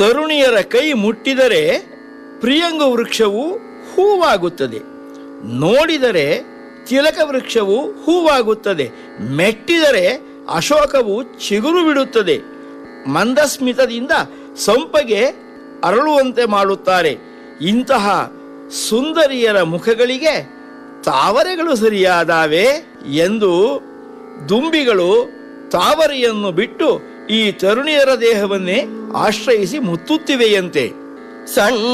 ತರುಣಿಯರ ಕೈ ಮುಟ್ಟಿದರೆ ಪ್ರಿಯಂಗ ವೃಕ್ಷವು ಹೂವಾಗುತ್ತದೆ ನೋಡಿದರೆ ತಿಲಕ ವೃಕ್ಷವು ಹೂವಾಗುತ್ತದೆ ಮೆಟ್ಟಿದರೆ ಅಶೋಕವು ಚಿಗುರು ಬಿಡುತ್ತದೆ ಮಂದಸ್ಮಿತದಿಂದ ಸಂಪಗೆ ಅರಳುವಂತೆ ಮಾಡುತ್ತಾರೆ ಇಂತಹ ಸುಂದರಿಯರ ಮುಖಗಳಿಗೆ ತಾವರೆಗಳು ಸರಿಯಾದಾವೆ ಎಂದು ದುಂಬಿಗಳು ತಾವರೆಯನ್ನು ಬಿಟ್ಟು ಈ ತರುಣಿಯರ ದೇಹವನ್ನೇ ಆಶ್ರಯಿಸಿ ಮುತ್ತುತ್ತಿವೆಯಂತೆ ಸಣ್ಣ